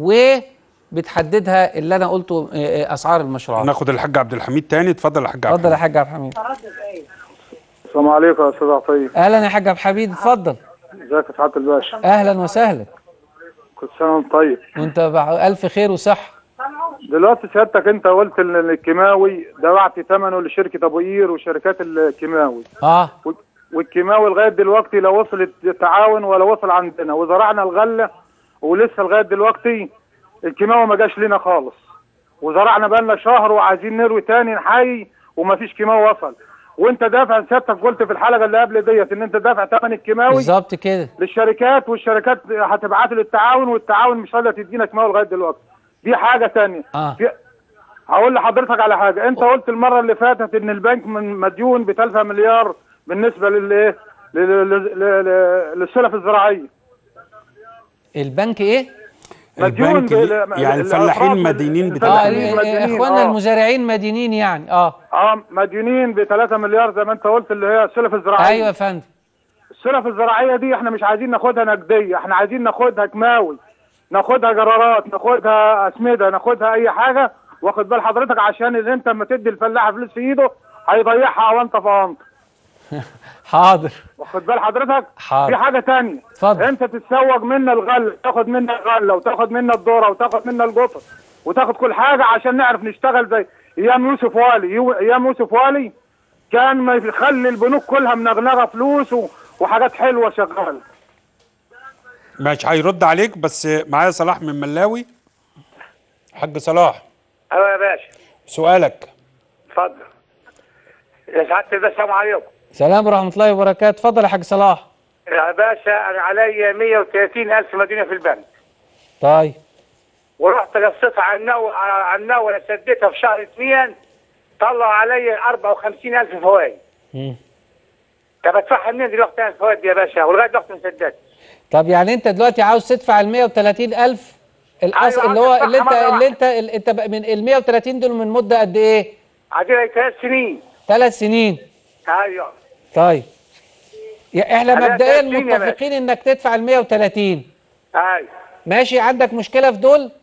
وبتحددها اللي أنا قلته آه، آه، أسعار المشروعات ناخد الحاج عبد الحميد تاني اتفضل يا حاج عبد اتفضل يا الحميد حاج عبد الحميد السلام عليكم يا استاذ عطيه أهلا يا حاج عبد الحميد اتفضل ازيك يا سعاده الباشا أهلا وسهلا كل سنه وانت طيب وأنت بع- ألف خير وصحة دلوقتي سيادتك انت قلت ان الكيماوي دفعت ثمنه لشركه ابو قير وشركات الكيماوي آه وال- والكيماوي لغايه دلوقتي لا وصل التعاون ولا وصل عندنا وزرعنا الغله ولسه لغايه دلوقتي الكيماوي ما جاش لنا خالص وزرعنا بقالنا شهر وعايزين نروي تاني نحيي وما فيش كيماوي وصل وانت دافع سيادتك قلت في الحلقه اللي قبل ديت ان انت دافع ثمن الكيماوي بالظبط كده للشركات والشركات هتبعت للتعاون والتعاون مش راضيه تدينا كيماوي لغايه دلوقتي دي حاجه تانية آه. في هقول لحضرتك على حاجه انت قلت المره اللي فاتت ان البنك من مديون ب 3 مليار بالنسبه للايه لل- لل- لل- للسلف الزراعيه البنك إيه؟ مديون البنك بال- ليه- يعني الأفراد الفلاحين بال- مدينين اه بتاع الفلاحين ال- مديونين، اخواننا آه. المزارعين مدينين يعني اه اه مديونين ب 3 مليار زي ما انت قلت اللي هي السلف الزراعيه ايوه يا فندم السلف الزراعيه دي احنا مش عايزين ناخدها نقديه احنا عايزين ناخدها كماوي ناخدها جرارات ناخدها اسمده ناخدها اي حاجه واخد بال حضرتك عشان اللي انت لما تدي الفلاح فلوس في ايده هيضيعها وانت في انت حاضر واخد بال حضرتك حاضر. في حاجه تانية اتفضل. انت تتسوق منا الغله تاخد منا الغله وتاخد منا الذره وتاخد منا القطر وتاخد كل حاجه عشان نعرف نشتغل زي ايام يوسف والي يو- ايام يوسف والي كان ما يخلي البنوك كلها منغنغه فلوس و- وحاجات حلوه شغاله ماشي هيرد عليك بس معايا صلاح من ملاوي حاج صلاح ايوه يا باشا سؤالك اتفضل يا سعاده الباشا السلام عليكم سلام ورحمه الله وبركاته اتفضل يا حاج صلاح يا باشا انا عليا 130 الف مدينه في البنك طيب ورحت قصيتها على النو على النو انا سديتها في شهر اثنين طلع عليا 54 الف فوائد مم. طب ادفعها منين دلوقتي أنا الفوائد دي يا باشا ولغايه دلوقتي ما سددت طب يعني انت دلوقتي عاوز تدفع ال 130000 الاصل أيوة، اللي هو عاوز اللي انت أدفعها مرة اللي انت اللي انت بقى من ال 130 دول من مده قد ايه؟ عادي ثلاث سنين ثلاث سنين ايوه طيب يا احنا عليها مبدئيا 30 يا باشا. متفقين انك تدفع ال 130 ايوه ماشي عندك مشكله في دول؟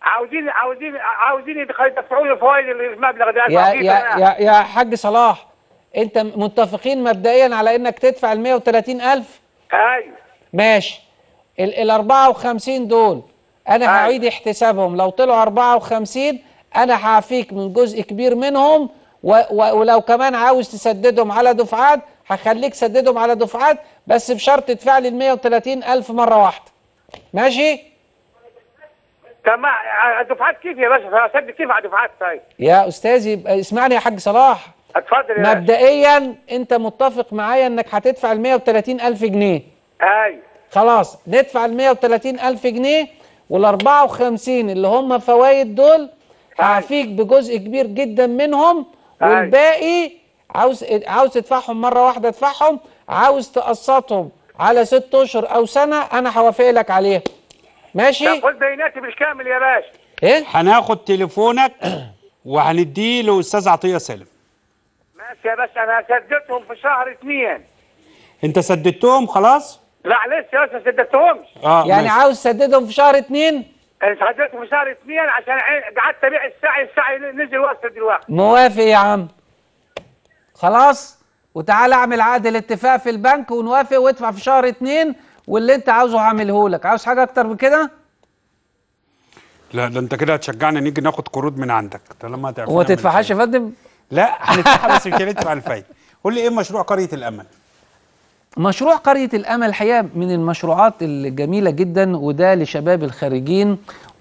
عاوزين عاوزين عاوزين يدفعوا لي فوائد المبلغ ده يا تعطيه يا أنا. يا يا حاج صلاح انت متفقين مبدئيا على انك تدفع ال 130000 ايوه ماشي ال ال 54 دول انا هعيد احتسابهم لو طلعوا 54 انا هعفيك من جزء كبير منهم و و ولو كمان عاوز تسددهم على دفعات هخليك تسددهم على دفعات بس بشرط تدفع لي ال 130000 مره واحده ماشي تمام دفعات كيف يا باشا اسدد كيف على دفعات طيب يا استاذي يبقى اسمعني يا حاج صلاح اتفضل يا باشا مبدئيا انت متفق معايا انك هتدفع ال 130000 جنيه ايوه خلاص ندفع ال 130000 جنيه وال 54 اللي هم فوائد دول هعفيك بجزء كبير جدا منهم أيوة. والباقي عاوز عاوز تدفعهم مره واحده ادفعهم عاوز تقسطهم على ست اشهر او سنه انا هوافق لك عليها ماشي خد بياناتي بالكامل يا باشا ايه هناخد تليفونك وهنديه لاستاذ عطيه سالم ماشي يا باشا انا سددتهم في شهر اثنين انت سددتهم خلاص لا لسه لسه سددتهمش اه يعني ماشي. عاوز تسددهم في شهر اتنين انا سددتهم في شهر اثنين عشان عين- قعدت ابيع السعي السعي نزل وصل دلوقتي موافق يا عم خلاص وتعالى اعمل عقد الاتفاق في البنك ونوافق وادفع في شهر اتنين واللي انت عاوزه هعمله لك عاوز حاجه اكتر من كده لا ده انت كده هتشجعنا نيجي ناخد قروض من عندك طالما هتعرف وما نعمل تدفعهاش يا فايدة. فندم لا هندفعها بس مش هندفع الفايده قول لي ايه مشروع قريه الامل مشروع قرية الأمل الحقيقة من المشروعات الجميلة جدا وده لشباب الخريجين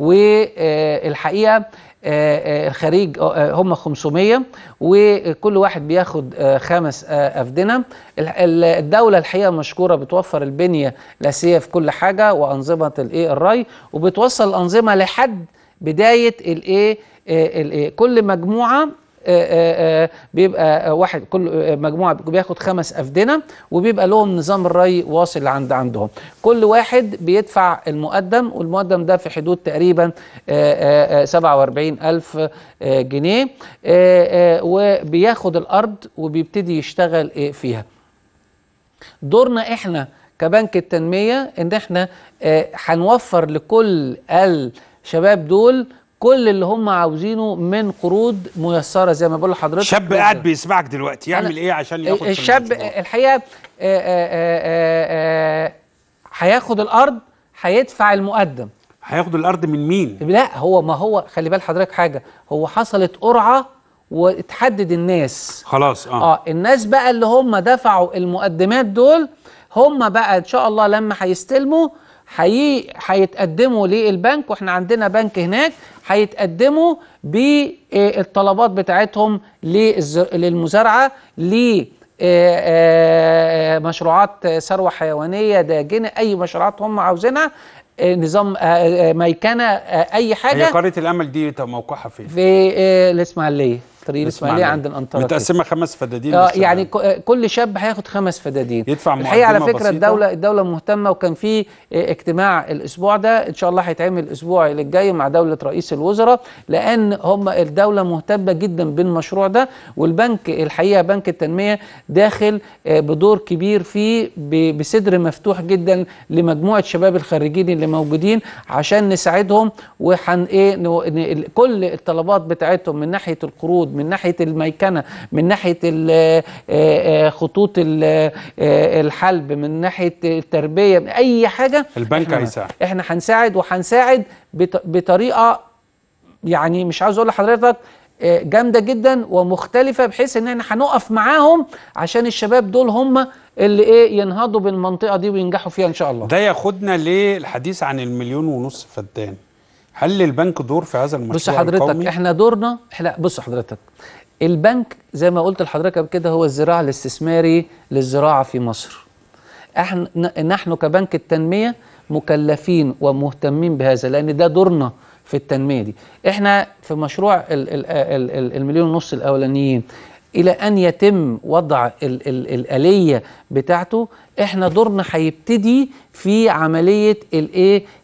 والحقيقة الخريج آه، هم 500 وكل واحد بياخد آه، خمس آه، أفدنة ال- ال- الدولة الحقيقة مشكورة بتوفر البنية الأساسية في كل حاجة وأنظمة الإيه الري وبتوصل الأنظمة لحد بداية الإيه آه، الإيه كل مجموعة آه، آه، آه، بيبقى آه، واحد كل آه، مجموعه بياخد خمس افدنه وبيبقى لهم نظام الري واصل عند عندهم كل واحد بيدفع المقدم والمقدم ده في حدود تقريبا آه، آه، آه، 47 ألف آه، جنيه آه، آه، وبياخد الأرض وبيبتدي يشتغل آه، فيها دورنا احنا كبنك التنمية ان احنا آه، هنوفر لكل الشباب دول كل اللي هم عاوزينه من قروض ميسرة زي ما بقول لحضرتك شاب قاعد بيسمعك دلوقتي يعمل ايه عشان ياخد في الشاب المشروع؟ الحقيقة آه، آه، آه، آه، هياخد الأرض هيدفع المقدم هياخد الأرض من مين؟ لا هو ما هو خلي بال حضرتك حاجة هو حصلت قرعة وتحدد الناس خلاص اه, اه الناس بقى اللي هم دفعوا المقدمات دول هم بقى ان شاء الله لما هيستلموا هي هيتقدموا للبنك واحنا عندنا بنك هناك هيتقدموا بالطلبات بتاعتهم للز- للمزارعه ل آه، آه، مشروعات ثروه حيوانيه داجنه اي مشروعات هم عاوزينها آه، نظام آه، آه، ميكنه آه، اي هي حاجه قرية الأمل دي طب موقعها فين؟ في آه، الاسماعيليه طريق الاسماعيليه عند الانطره متقسمة خمس فدادين اه للشباب. يعني ك- كل شاب هياخد خمس فدادين يدفع الحقيقه على مقدمة فكره بسيطة. الدوله الدوله مهتمه وكان في آه، اجتماع الاسبوع ده ان شاء الله هيتعمل الاسبوع اللي جاي مع دوله رئيس الوزراء لان هم الدوله مهتمه جدا بالمشروع ده والبنك الحقيقه بنك التنميه داخل آه، بدور كبير فيه ب- بصدر مفتوح جدا لمجموعه شباب الخريجين اللي موجودين عشان نساعدهم وحن ايه نو- ن- ال- كل الطلبات بتاعتهم من ناحيه القروض من ناحيه الميكنه من ناحيه ال- آه، آه، خطوط ال- آه، الحلب من ناحيه التربيه من اي حاجه البنك احنا هيساعد. احنا هنساعد وهنساعد بط- بطريقه يعني مش عاوز اقول لحضرتك آه، جامده جدا ومختلفه بحيث ان احنا هنقف معاهم عشان الشباب دول هم اللي ايه ينهضوا بالمنطقه دي وينجحوا فيها ان شاء الله ده ياخدنا للحديث عن المليون ونص فدان هل للبنك دور في هذا المشروع بص حضرتك القومي؟ احنا دورنا احنا بص حضرتك البنك زي ما قلت لحضرتك قبل كده هو الذراع الاستثماري للزراعه في مصر احنا ن- نحن كبنك التنميه مكلفين ومهتمين بهذا لان ده دورنا في التنميه دي احنا في مشروع ال ال ال ال المليون ونص الاولانيين الى ان يتم وضع ال ال الاليه بتاعته احنا دورنا هيبتدي في عمليه الايه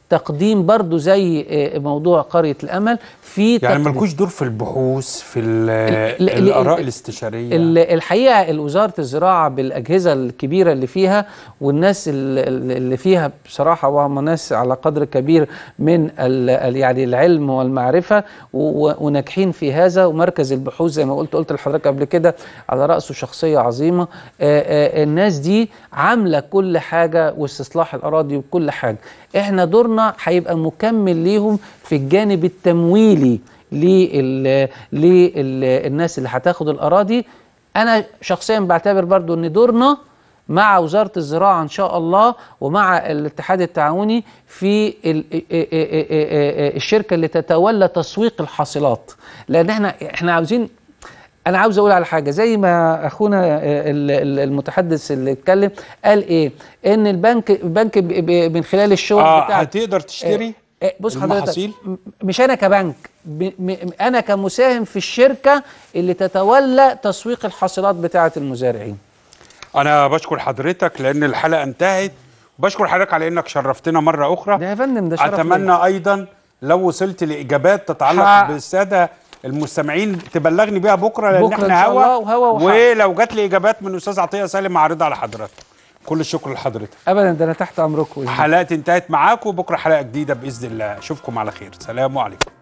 تقديم برضو زي آه، موضوع قريه الامل في يعني تقديم. ملكوش دور في البحوث في ال- ال- ال- الاراء ال- الاستشاريه ال- الحقيقه وزاره الزراعه بالاجهزه الكبيره اللي فيها والناس ال- ال- اللي فيها بصراحه وهم ناس على قدر كبير من ال- ال- يعني العلم والمعرفه و- و- وناجحين في هذا ومركز البحوث زي ما قلت قلت لحضرتك قبل كده على راسه شخصيه عظيمه آه، آه، الناس دي عامله كل حاجه واستصلاح الاراضي وكل حاجه احنا دورنا هيبقى مكمل ليهم في الجانب التمويلي لل- للناس اللي هتاخد الاراضي انا شخصيا بعتبر برضو ان دورنا مع وزاره الزراعه ان شاء الله ومع الاتحاد التعاوني في ال- الشركه اللي تتولى تسويق الحاصلات لان احنا احنا عاوزين انا عاوز اقول على حاجه زي ما اخونا ال- ال- المتحدث اللي اتكلم قال ايه ان البنك البنك ب- ب- من خلال الشغل اه بتاع هتقدر تشتري آه، بص حضرتك المحاصيل؟ م- مش انا كبنك ب- م- انا كمساهم في الشركه اللي تتولى تسويق الحاصلات بتاعه المزارعين انا بشكر حضرتك لان الحلقه انتهت بشكر حضرتك على انك شرفتنا مره اخرى ده يا فندم ده شرف اتمنى ليا. ايضا لو وصلت لاجابات تتعلق ح- بالساده المستمعين تبلغني بيها بكره لان بكرة إن احنا شاء هوا الله وهوا وح- ولو جات لي اجابات من استاذ عطيه سالم هعرضها على حضرتك كل الشكر لحضرتك ابدا ده انا تحت امركم حلقتي انتهت معاكم وبكره حلقه جديده باذن الله اشوفكم على خير سلام عليكم